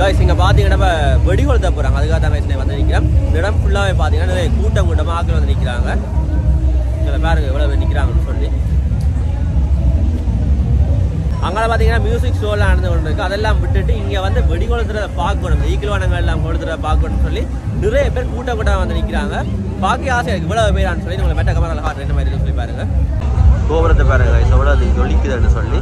Guys இங்கே பார்த்தீங்கன்னா நம்ம வெடிகொளுத்த போகிறாங்க அதுக்காக தான் guys வந்து நிற்கிறேன் இந்த இடம் ஃபுல்லாகவே பார்த்தீங்கன்னா நிறைய கூட்டம் கூட்டமாக ஆட்கள் வந்து நிற்கிறாங்க இதில் பாருங்க எவ்வளோ பேர் நிற்கிறாங்கன்னு சொல்லி அங்கே பார்த்தீங்கன்னா மியூசிக் ஷோலாம் நடந்து கொண்டு இருக்கு அதெல்லாம் விட்டுட்டு இங்கே வந்து வெடி கொளுத்துறத பார்க்கணும் ஈக்கில்வானங்கள் எல்லாம் கொளுத்துறத பார்க்கணும்னு சொல்லி நிறைய பேர் கூட்டம் கூட்டம் வந்து நிற்கிறாங்க பார்க்க ஆசை இருக்கு இவ்வளவு பேரான்னு சொல்லி உங்களை மெட்ட கமரால் ஹார்ட் என்ன மாதிரி இருக்குன்னு சொல்லி பாருங்க கோபுரத்தை பாருங்க guys, எவ்வளோ அது ஜொலிக்குதுன்னு சொல்லி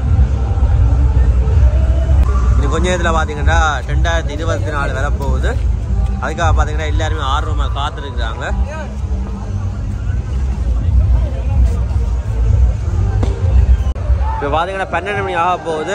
இது கொஞ்ச நேரத்தில் பார்த்தீங்கன்னா ரெண்டாயிரத்தி இருபத்தி நாலு வரப்போகுது அதுக்காக பார்த்தீங்கன்னா எல்லாருமே ஆர்வமாக காத்திருக்கிறாங்க இப்போ பார்த்தீங்கன்னா பன்னெண்டு மணி ஆக போகுது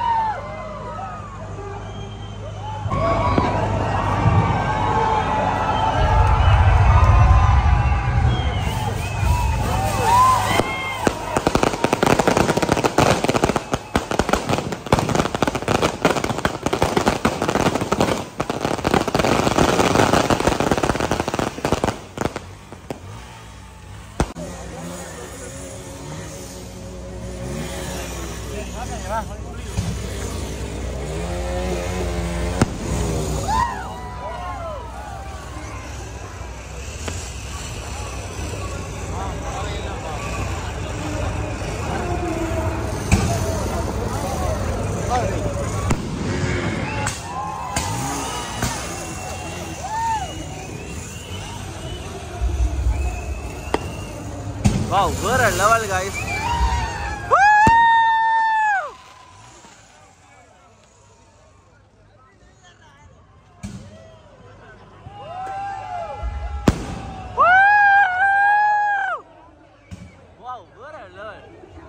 வாவ் வேற லெவல் காய்ஸ் வாவ் வேற லெவல்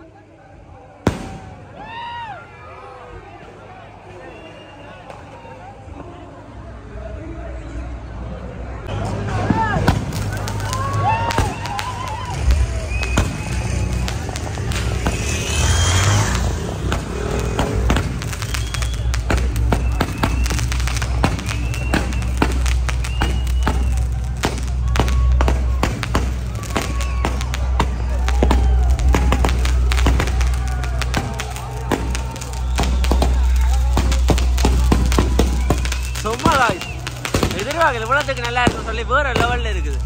சும்மா காய்ஸ் எதிர்பார்க்கல இவ்வளோத்துக்கு நல்லா இருக்குன்னு சொல்லி வேற லெவல்ல இருக்குது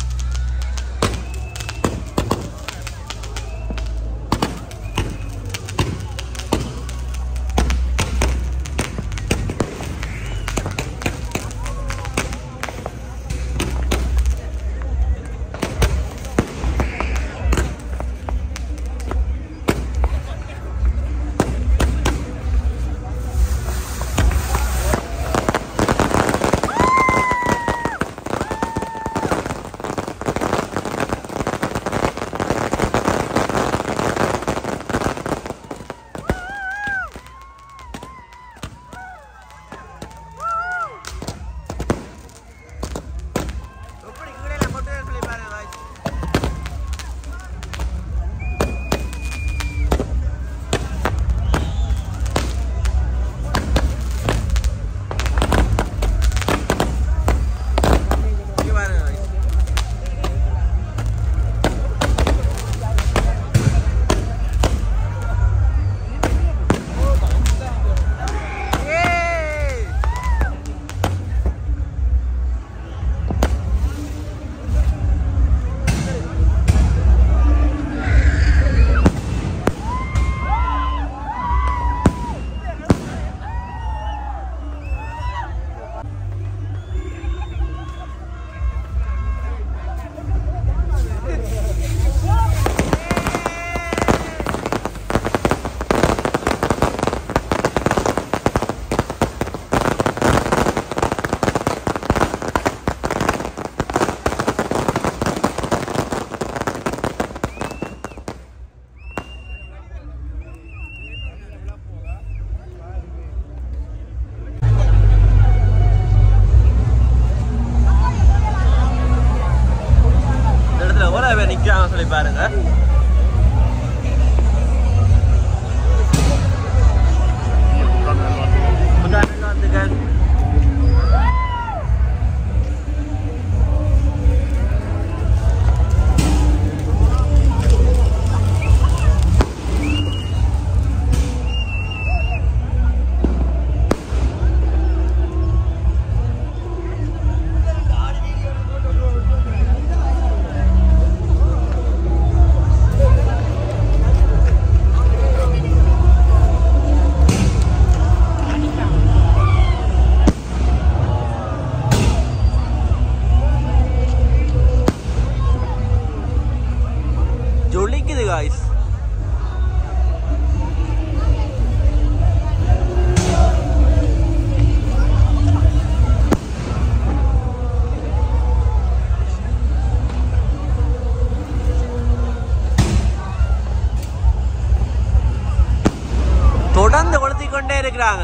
வெடிக்கிறாங்க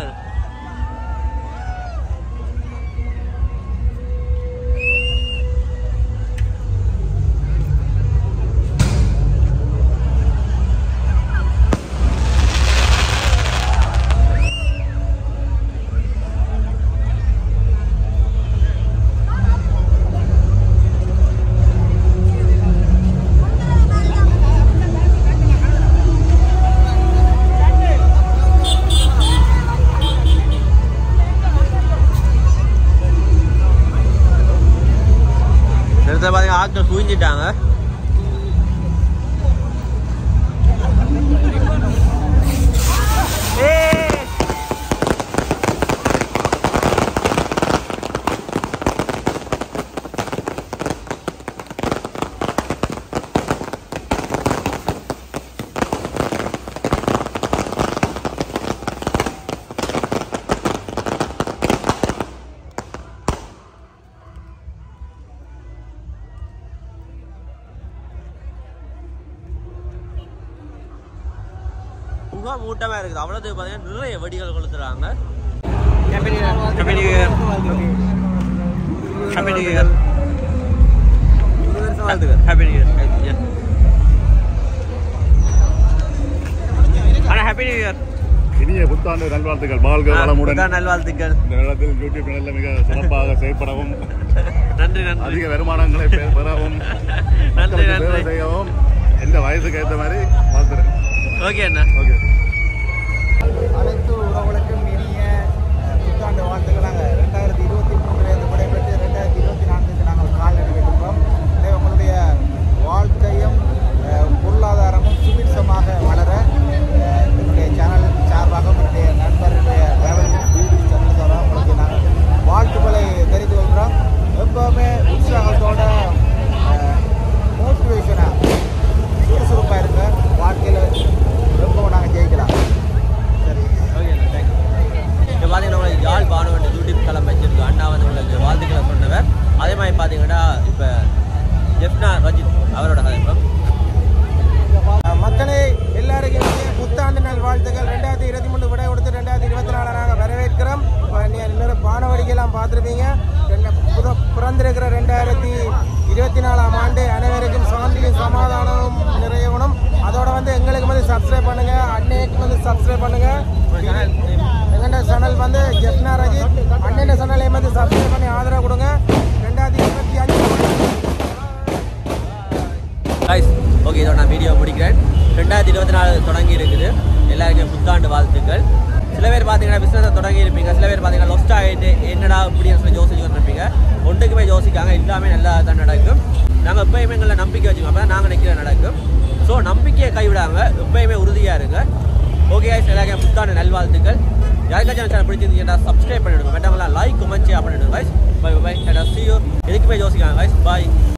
நேரத்தில் பார்த்தீங்கன்னா ஆட்கள் குவிஞ்சிட்டாங்க ஏய் முக மூட்டமா இருக்குது அவ்வளவு பார்த்தீங்கன்னா நிறைய வெடிகள் கொளுத்துறாங்க Happy New Year. Happy New Year. Happy New Year. Happy New Year. Yeah. அண்ணா ஹாப்பி நியூ இயர் இனிய புத்தாண்டு நல்வாழ்த்துக்கள் வாழ்க வளமுடன் நல்வாழ்த்துக்கள் இந்த நேரத்தில் யூடியூப் சேனலில் மிக சிறப்பாக செயல்படவும் நன்றி நன்றி அதிக வருமானங்களை பெ- பெறவும் நன்றி மக்களுக்கு சேவை நன்றி செய்யவும் எந்த வயசுக்கு ஏற்ற மாதிரி வாழ்த்துறேன் ஓகே அண்ணா ஓகே அனைத்து உறவுகளுக்கும் இனிய அஹ், புத்தாண்டு வாழ்த்துக்கள் நாங்கள் ரெண்டாயிரத்தி இருபத்தி மூன்றிலிருந்து விடைபெற்று ரெண்டாயிரத்தி இருபத்தி நான்குக்கு நாங்கள் கால் எடுக்கின்றோம் எனவே உங்களுடைய வாழ்க்கையும் அஹ், பொருளாதாரமும் சுபிட்சமாக வளர அஹ், என்னுடைய சேனல் சார்பாக என்னுடைய நண்பருடைய டிராவல் சேனல் சார்பாக உங்களுக்கு நாங்கள் வாழ்த்துக்களை தெரிந்து கொள்கிறோம் எப்போவுமே உற்சாகத்தோட மோட்டிவேஷனாக சுறுசுறுப்பாக இருங்க வாழ்க்கையில் எப்பவும் நாங்கள் ஜெயிக்கலாம் சரி ஓகே அண்ணா தேங்க்ஸ் இப்போ பார்த்தீங்கன்னா உங்களுக்கு யாழ் பானுவன் யூடியூப் தளம் வச்சிருக்கு அண்ணா வந்து உங்களுக்கு வாழ்த்துக்களை சொன்னவர் அதே மாதிரி பார்த்தீங்கன்னா இப்போ ஜெஃப்னா ரஜித் அவரோட கதை இப்போ மக்களே எல்லாருக்கும் இனிய புத்தாண்டு நாள் வாழ்த்துக்கள் ரெண்டாயிரத்தி இருபத்தி மூணு விட கொடுத்து ரெண்டாயிரத்தி இருபத்தி நாலு நாங்கள் வரவேற்கிறோம் இப்ப நீ இன்னொரு பானவடிக்கெல்லாம் பார்த்துருப்பீங்க ரெண்டு புத பிறந்திருக்கிற ரெண்டாயிரத்தி இருபத்தி நாலாம் ஆண்டு அனைவருக்கும் சாந்தியும் சமாதானமும் நிறையணும் அதோட வந்து எங்களுக்கு வந்து சப்ஸ்கிரைப் பண்ணுங்க அன்னைக்கு வந்து சப்ஸ்கிரைப் பண்ணுங்க எங்கள்ட சேனல் வந்து ஜெப்னா ரஜித் அண்ணன் சேனலையும் வந்து சப்ஸ்கிரைப் பண்ணி ஆதரவு கொடுங்க ரெண்டாயிரத்தி இருபத்தி அஞ்சு கைஸ் ஓகே இதோட நான் வீடியோ முடிக்கிறேன் ரெண்டாயிரத்தி இருபத்தி நாலு தொடங்கி இருக்குது எல்லாருக்கும் புத்தாண்டு வாழ்த்துக்கள் சில பேர் பார்த்தீங்கன்னா பிஸ்னஸை தொடங்கி இருப்பீங்க சில பேர் பார்த்தீங்கன்னா லொஸ்ட் ஆகிட்டு என்னடா இப்படின்னு சொல்லி யோசிச்சுட்டு இருப்பீங்க ஒன்றுக்குமே யோசிக்காங்க எல்லாமே நல்லா தான் நடக்கும் நாங்கள் எப்பயுமே எங்களை நம்பிக்கை வச்சுக்கோங்க அப்போ நாங்கள் நிற்கிற நடக்கும் ஸோ நம்பிக்கையை கைவிடாங்க எப்பயுமே உறுதியாக இருங்க ஓகே கைஸ் எல்லாருக்கும் புத்தாண்டு நல்வாழ்த்துக்கள் யாருக்காச்சும் சேனல் பிடிச்சிருந்தீங்கன்னா சப்ஸ்கிரைப் பண்ணிவிடுங்க மற்றவங்களாம் லைக் கமெண்ட் ஷேர் பண்ணிவிடுங்க guys bye bye see you எதுக்குமே யோசிக்காங்க கைஸ் பாய்